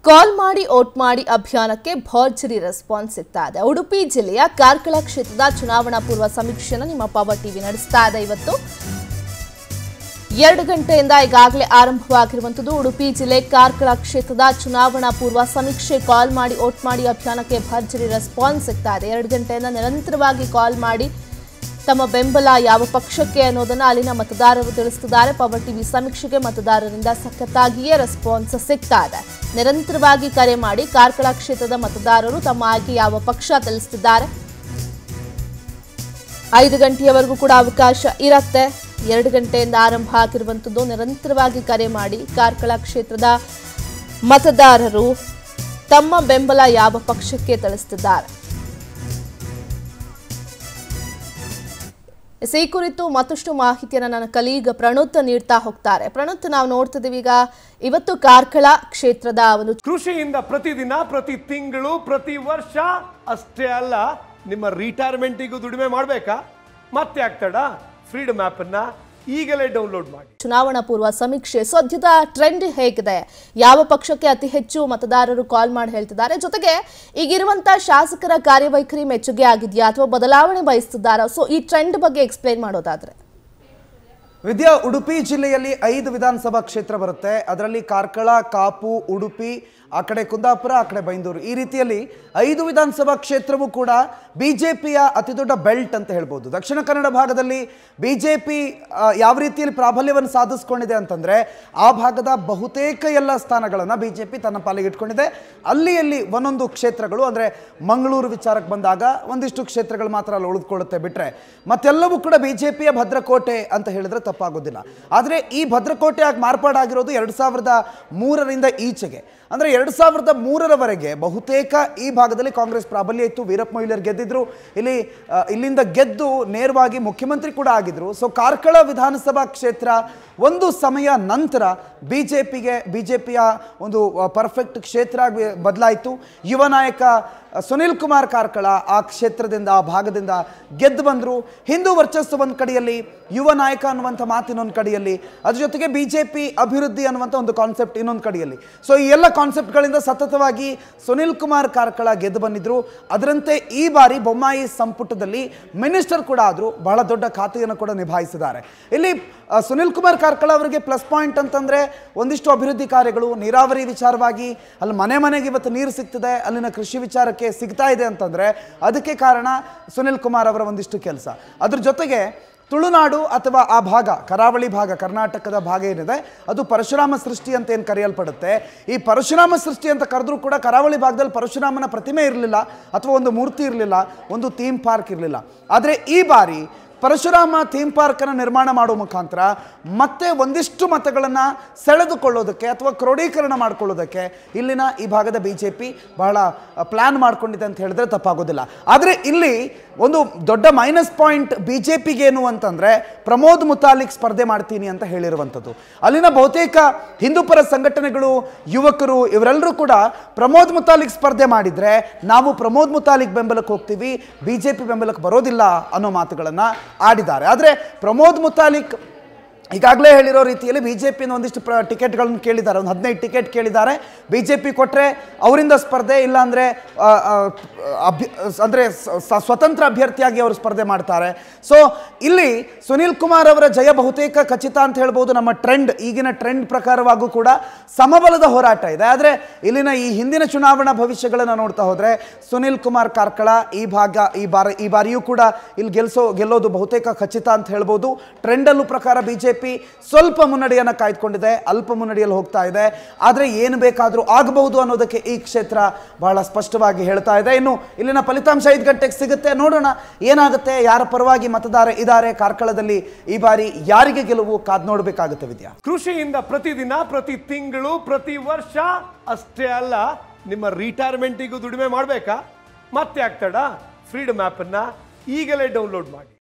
ಕಾಲ್ ಮಾಡಿ ಓಟ್ ಮಾಡಿ ಅಭಿಯಾನಕ್ಕೆ ಭರ್ಜರಿ ರೆಸ್ಪಾನ್ಸ್ ಸಿಗ್ತಾ ಇದೆ ಉಡುಪಿ ಜಿಲ್ಲೆಯ ಕಾರ್ಕಳ ಕ್ಷೇತ್ರದ ಚುನಾವಣಾ ಪೂರ್ವ ಸಮೀಕ್ಷೆನ ನಿಮ್ಮ ಪವರ್ ಟಿವಿ ನಡೆಸ್ತಾ ಇದೆ ಇವತ್ತು ಎರಡು ಗಂಟೆಯಿಂದ ಈಗಾಗಲೇ ಆರಂಭವಾಗಿರುವಂಥದ್ದು ಉಡುಪಿ ಜಿಲ್ಲೆ ಕಾರ್ಕಳ ಕ್ಷೇತ್ರದ ಚುನಾವಣಾ ಪೂರ್ವ ಸಮೀಕ್ಷೆ ಕಾಲ್ ಮಾಡಿ ಓಟ್ ಮಾಡಿ ಅಭಿಯಾನಕ್ಕೆ ಭರ್ಜರಿ ರೆಸ್ಪಾನ್ಸ್ ಸಿಗ್ತಾ ಇದೆ ಎರಡು ಗಂಟೆಯಿಂದ ನಿರಂತರವಾಗಿ ಕಾಲ್ ಮಾಡಿ ತಮ್ಮ ಬೆಂಬಲ ಯಾವ ಪಕ್ಷಕ್ಕೆ ಅನ್ನೋದನ್ನ ಅಲ್ಲಿನ ಮತದಾರರು ತಿಳಿಸುತ್ತಿದ್ದಾರೆ ಪವರ್ ಟಿವಿ ಸಮೀಕ್ಷೆಗೆ ಮತದಾರರಿಂದ ಸಖತ್ತಾಗಿಯೇ ರೆಸ್ಪಾನ್ಸ್ ಸಿಗ್ತಾ ಇದೆ ನಿರಂತರವಾಗಿ ಕರೆ ಮಾಡಿ ಕಾರ್ಕಳ ಕ್ಷೇತ್ರದ ಮತದಾರರು ತಮ್ಮ ಆಯ್ಕೆ ಯಾವ ಪಕ್ಷ ತಿಳಿಸುತ್ತಿದ್ದಾರೆ ಐದು ಗಂಟೆಯವರೆಗೂ ಕೂಡ ಅವಕಾಶ ಇರುತ್ತೆ ಎರಡು ಗಂಟೆಯಿಂದ ಆರಂಭ ಆಗಿರುವಂಥದ್ದು ನಿರಂತರವಾಗಿ ಕರೆ ಮಾಡಿ ಕಾರ್ಕಳ ಕ್ಷೇತ್ರದ ಮತದಾರರು ತಮ್ಮ ಬೆಂಬಲ ಯಾವ ಪಕ್ಷಕ್ಕೆ ತಿಳಿಸುತ್ತಿದ್ದಾರೆ ಎಸ್, ಈ ಕುರಿತು ಮತ್ತಷ್ಟು ಮಾಹಿತಿಯನ್ನು ನನ್ನ ಕಲೀಗ್ ಪ್ರಣುತ್ ನೀಡ್ತಾ ಹೋಗ್ತಾರೆ ಪ್ರಣುತ್ ನಾವು ನೋಡ್ತಿದ್ದೀವಿ ಈಗ ಇವತ್ತು ಕಾರ್ಕಳ ಕ್ಷೇತ್ರದ ಒಂದು ಕೃಷಿಯಿಂದ ಪ್ರತಿದಿನ ಪ್ರತಿ ತಿಂಗಳು ಪ್ರತಿ ವರ್ಷ ಅಷ್ಟೇ ಅಲ್ಲ ನಿಮ್ಮ ರಿಟೈರ್ಮೆಂಟಿಗೂ ದುಡಿಮೆ ಮಾಡಬೇಕಾ ಮತ್ತೆ ಆಗ್ತಡ ಫ್ರೀಡಮ್ ಅನ್ನ ಈಗಲೇ ಡೌನ್ಲೋಡ್ ಮಾಡಿ ಚುನಾವಣಾ ಪೂರ್ವ ಸಮೀಕ್ಷೆ ಸದ್ಯದ ಟ್ರೆಂಡ್ ಹೇಗಿದೆ ಯಾವ ಪಕ್ಷಕ್ಕೆ ಅತಿ ಹೆಚ್ಚು ಮತದಾರರು ಕಾಲ್ ಮಾಡಿ ಹೇಳ್ತಿದ್ದಾರೆ ಜೊತೆಗೆ ಈಗಿರುವಂತ ಶಾಸಕರ ಕಾರ್ಯವೈಖರಿ ಮೆಚ್ಚುಗೆ ಆಗಿದೆಯಾ ಅಥವಾ ಬದಲಾವಣೆ ಬಯಸ್ತಿದ್ದಾರಾ ಸೊ ಈ ಟ್ರೆಂಡ್ ಬಗ್ಗೆ ಎಕ್ಸ್ಪ್ಲೈನ್ ಮಾಡೋದಾದ್ರೆ ವಿದ್ಯಾ ಉಡುಪಿ ಜಿಲ್ಲೆಯಲ್ಲಿ ಐದು ವಿಧಾನಸಭಾ ಕ್ಷೇತ್ರ ಬರುತ್ತೆ ಅದರಲ್ಲಿ ಕಾರ್ಕಳ ಕಾಪು ಉಡುಪಿ ಆ ಕಡೆ ಕುಂದಾಪುರ ಆ ಕಡೆ ಬೈಂದೂರು ಈ ರೀತಿಯಲ್ಲಿ ಐದು ವಿಧಾನಸಭಾ ಕ್ಷೇತ್ರವೂ ಕೂಡ ಬಿ ಜೆ ಪಿಯ ಅತಿದೊಡ್ಡ ಬೆಲ್ಟ್ ಅಂತ ಹೇಳ್ಬೋದು ದಕ್ಷಿಣ ಕನ್ನಡ ಭಾಗದಲ್ಲಿ ಬಿ ಜೆ ಪಿ ಯಾವ ರೀತಿಯಲ್ಲಿ ಪ್ರಾಬಲ್ಯವನ್ನು ಸಾಧಿಸ್ಕೊಂಡಿದೆ ಅಂತಂದರೆ ಆ ಭಾಗದ ಬಹುತೇಕ ಎಲ್ಲ ಸ್ಥಾನಗಳನ್ನು ಬಿ ಜೆ ಪಿ ತನ್ನ ಪಾಲಿಗೆ ಇಟ್ಕೊಂಡಿದೆ ಅಲ್ಲಿ ಅಲ್ಲಿ ಒಂದೊಂದು ಕ್ಷೇತ್ರಗಳು ಅಂದರೆ ಮಂಗಳೂರು ವಿಚಾರಕ್ಕೆ ಬಂದಾಗ ಒಂದಿಷ್ಟು ಕ್ಷೇತ್ರಗಳು ಮಾತ್ರ ಅಲ್ಲಿ ಉಳಿದುಕೊಳ್ಳುತ್ತೆ ಬಿಟ್ಟರೆ ಮತ್ತೆಲ್ಲವೂ ಕೂಡ ಬಿ ಜೆ ಪಿಯ ಭದ್ರಕೋಟೆ ಅಂತ ಹೇಳಿದ್ರೆ ತಪ್ಪಾಗೋದಿಲ್ಲ ಆದರೆ ಈ ಭದ್ರಕೋಟೆ ಆಗಿ ಮಾರ್ಪಾಡಾಗಿರೋದು ಎರಡು ಸಾವಿರದ ಮೂರರಿಂದ ಈಚೆಗೆ ಅಂದರೆ ಎರಡು ಸಾವಿರದ ಮೂರರವರೆಗೆ ಬಹುತೇಕ ಈ ಭಾಗದಲ್ಲಿ ಕಾಂಗ್ರೆಸ್ ಪ್ರಾಬಲ್ಯ ಇತ್ತು ವೀರಪ್ಪ ಮೊಯ್ಲರ್ ಗೆದ್ದಿದ್ರು ಇಲ್ಲಿ ಆ, ಇಲ್ಲಿಂದ ಗೆದ್ದು ನೇರವಾಗಿ ಮುಖ್ಯಮಂತ್ರಿ ಕೂಡ ಆಗಿದ್ರು ಸೊ ಕಾರ್ಕಳ ವಿಧಾನಸಭಾ ಕ್ಷೇತ್ರ ಒಂದು ಸಮಯ ನಂತರ ಬಿ ಜೆ ಪಿಗೆ ಬಿ ಜೆ ಪಿಯ ಒಂದು ಪರ್ಫೆಕ್ಟ್ ಕ್ಷೇತ್ರ ಆಗಿ ಬದಲಾಯಿತು ಯುವ ನಾಯಕ ಆ, ಸುನಿಲ್ ಕುಮಾರ್ ಕಾರ್ಕಳ ಆ ಕ್ಷೇತ್ರದಿಂದ ಆ ಭಾಗದಿಂದ ಗೆದ್ದು ಬಂದರು ಹಿಂದೂ ವರ್ಚಸ್ಸು ಒಂದು ಕಡೆಯಲ್ಲಿ ಯುವ ನಾಯಕ ಅನ್ನುವಂಥ ಮಾತು ಇನ್ನೊಂದು ಕಡೆಯಲ್ಲಿ ಅದ್ರ ಜೊತೆಗೆ ಬಿ ಜೆ ಪಿ ಅಭಿವೃದ್ಧಿ ಅನ್ನುವಂಥ ಒಂದು ಕಾನ್ಸೆಪ್ಟ್ ಇನ್ನೊಂದು ಕಡೆಯಲ್ಲಿ ಸೊ ಈ ಎಲ್ಲ ಕಾನ್ಸೆಪ್ಟ್ಗಳಿಂದ ಸತತವಾಗಿ ಸುನಿಲ್ ಕುಮಾರ್ ಕಾರ್ಕಳ ಗೆದ್ದು ಬಂದಿದ್ರು ಅದರಂತೆ ಈ ಬಾರಿ ಬೊಮ್ಮಾಯಿ ಸಂಪುಟದಲ್ಲಿ ಮಿನಿಸ್ಟರ್ ಕೂಡ ಆದರು ಬಹಳ ದೊಡ್ಡ ಖಾತೆಯನ್ನು ಕೂಡ ನಿಭಾಯಿಸಿದ್ದಾರೆ ಇಲ್ಲಿ ಆ, ಸುನಿಲ್ ಕುಮಾರ್ ಕಾರ್ಕಳ ಅವರಿಗೆ ಪ್ಲಸ್ ಪಾಯಿಂಟ್ ಅಂತಂದರೆ ಒಂದಿಷ್ಟು ಅಭಿವೃದ್ಧಿ ಕಾರ್ಯಗಳು ನೀರಾವರಿ ವಿಚಾರವಾಗಿ ಅಲ್ಲಿ ಮನೆ ಮನೆಗೆ ಇವತ್ತು ನೀರು ಸಿಗ್ತದೆ ಅಲ್ಲಿನ ಕೃಷಿ ವಿಚಾರಕ್ಕೆ ಸಿಗ್ತಾ ಇದೆ ಅಂತಂದರೆ ಅದಕ್ಕೆ ಕಾರಣ ಸುನಿಲ್ ಕುಮಾರ್ ಅವರ ಒಂದಿಷ್ಟು ಕೆಲಸ ಅದ್ರ ಜೊತೆಗೆ ತುಳುನಾಡು ಅಥವಾ ಆ ಭಾಗ ಕರಾವಳಿ ಭಾಗ ಕರ್ನಾಟಕದ ಭಾಗ ಏನಿದೆ ಅದು ಪರಶುರಾಮ ಸೃಷ್ಟಿ ಅಂತ ಏನು ಕರೆಯಲ್ಪಡುತ್ತೆ ಈ ಪರಶುರಾಮ ಸೃಷ್ಟಿ ಅಂತ ಕರೆದ್ರೂ ಕೂಡ ಕರಾವಳಿ ಭಾಗದಲ್ಲಿ ಪರಶುರಾಮನ ಪ್ರತಿಮೆ ಇರಲಿಲ್ಲ ಅಥವಾ ಒಂದು ಮೂರ್ತಿ ಇರಲಿಲ್ಲ ಒಂದು ಥೀಮ್ ಪಾರ್ಕ್ ಇರಲಿಲ್ಲ ಆದರೆ ಈ ಬಾರಿ ಪರಶುರಾಮ ಥೀಮ್ ಪಾರ್ಕನ್ನು ನಿರ್ಮಾಣ ಮಾಡುವ ಮುಖಾಂತರ ಮತ್ತೆ ಒಂದಿಷ್ಟು ಮತಗಳನ್ನು ಸೆಳೆದುಕೊಳ್ಳೋದಕ್ಕೆ ಅಥವಾ ಕ್ರೋಢೀಕರಣ ಮಾಡ್ಕೊಳ್ಳೋದಕ್ಕೆ ಇಲ್ಲಿನ ಈ ಭಾಗದ ಬಿ ಜೆ ಪಿ ಬಹಳ ಪ್ಲ್ಯಾನ್ ಮಾಡ್ಕೊಂಡಿದೆ ಅಂತ ಹೇಳಿದ್ರೆ ತಪ್ಪಾಗೋದಿಲ್ಲ ಆದರೆ ಇಲ್ಲಿ ಒಂದು ದೊಡ್ಡ ಮೈನಸ್ ಪಾಯಿಂಟ್ ಬಿ ಜೆ ಪಿಗೇನು ಅಂತಂದರೆ ಪ್ರಮೋದ್ ಮುತಾಲಿಕ್ ಸ್ಪರ್ಧೆ ಮಾಡ್ತೀನಿ ಅಂತ ಹೇಳಿರುವಂಥದ್ದು ಅಲ್ಲಿನ ಬಹುತೇಕ ಹಿಂದೂಪರ ಸಂಘಟನೆಗಳು ಯುವಕರು ಇವರೆಲ್ಲರೂ ಕೂಡ ಪ್ರಮೋದ್ ಮುತಾಲಿಕ್ ಸ್ಪರ್ಧೆ ಮಾಡಿದರೆ ನಾವು ಪ್ರಮೋದ್ ಮುತಾಲಿಕ್ ಬೆಂಬಲಕ್ಕೆ ಹೋಗ್ತೀವಿ ಬಿ ಜೆ ಪಿ ಬೆಂಬಲಕ್ಕೆ ಬರೋದಿಲ್ಲ ಅನ್ನೋ ಮಾತುಗಳನ್ನು ಆಡಿದ್ದಾರೆ ಆದರೆ ಪ್ರಮೋದ್ ಮುತಾಲಿಕ್ ಈಗಾಗಲೇ ಹೇಳಿರೋ ರೀತಿಯಲ್ಲಿ ಬಿ ಜೆ ಪಿನ ಒಂದಿಷ್ಟು ಪ್ರ ಟಿಕೆಟ್ಗಳನ್ನು ಕೇಳಿದ್ದಾರೆ ಒಂದು ಹದಿನೈದು ಟಿಕೆಟ್ ಕೇಳಿದ್ದಾರೆ ಬಿ ಜೆ ಪಿ ಕೊಟ್ಟರೆ ಅವರಿಂದ ಸ್ಪರ್ಧೆ ಇಲ್ಲಾಂದರೆ ಅಭ್ಯ ಅಂದರೆ ಸ್ವತಂತ್ರ ಅಭ್ಯರ್ಥಿಯಾಗಿ ಅವರು ಸ್ಪರ್ಧೆ ಮಾಡ್ತಾರೆ ಸೊ ಇಲ್ಲಿ ಸುನೀಲ್ ಕುಮಾರ್ ಅವರ ಜಯ ಬಹುತೇಕ ಖಚಿತ ಅಂತ ಹೇಳ್ಬೋದು ನಮ್ಮ ಟ್ರೆಂಡ್ ಈಗಿನ ಟ್ರೆಂಡ್ ಪ್ರಕಾರವಾಗೂ ಕೂಡ ಸಮಬಲದ ಹೋರಾಟ ಇದೆ ಆದರೆ ಇಲ್ಲಿನ ಈ ಹಿಂದಿನ ಚುನಾವಣಾ ಭವಿಷ್ಯಗಳನ್ನು ನೋಡ್ತಾ ಹೋದರೆ ಸುನಿಲ್ ಕುಮಾರ್ ಕಾರ್ಕಳ ಈ ಭಾಗ ಈ ಬಾರ ಈ ಬಾರಿಯೂ ಕೂಡ ಇಲ್ಲಿ ಗೆಲ್ಸೋ ಗೆಲ್ಲೋದು ಬಹುತೇಕ ಖಚಿತ ಅಂತ ಹೇಳ್ಬೋದು ಟ್ರೆಂಡಲ್ಲೂ ಪ್ರಕಾರ ಬಿ ಜೆ ಪಿ ಸ್ವಲ್ಪ ಮುನ್ನಡೆಯನ್ನು ಕಾಯ್ದುಕೊಂಡಿದೆ ಅಲ್ಪ ಮುನ್ನಡೆಯಲ್ಲಿ ಹೋಗ್ತಾ ಇದೆ ಆದರೆ ಏನು ಬೇಕಾದರೂ ಆಗಬಹುದು ಅನ್ನೋದಕ್ಕೆ ಈ ಕ್ಷೇತ್ರ ಬಹಳ ಸ್ಪಷ್ಟವಾಗಿ ಹೇಳ್ತಾ ಇದೆ ಇನ್ನು ಇಲ್ಲಿನ ಫಲಿತಾಂಶ ಐದು ಗಂಟೆಗೆ ಸಿಗುತ್ತೆ ನೋಡೋಣ ಏನಾಗುತ್ತೆ ಯಾರ ಪರವಾಗಿ ಮತದಾರ ಇದ್ದಾರೆ ಕಾರ್ಕಳದಲ್ಲಿ ಈ ಬಾರಿ ಯಾರಿಗೆ ಗೆಲುವು ಕಾದ್ ನೋಡಬೇಕಾಗುತ್ತೆ ವಿದ್ಯಾ ಕೃಷಿಯಿಂದ ಪ್ರತಿದಿನ ಪ್ರತಿ ತಿಂಗಳು ಪ್ರತಿ ವರ್ಷ ಅಷ್ಟೇ ಅಲ್ಲ ನಿಮ್ಮ ರಿಟೈರ್ಮೆಂಟಿಗೂ ದುಡಿಮೆ ಮಾಡಬೇಕಾ ಮತ್ತೆ ಆಗ್ತಡ ಫ್ರೀಡಮ್ ಅನ್ನ ಈಗಲೇ ಡೌನ್ಲೋಡ್ ಮಾಡಿ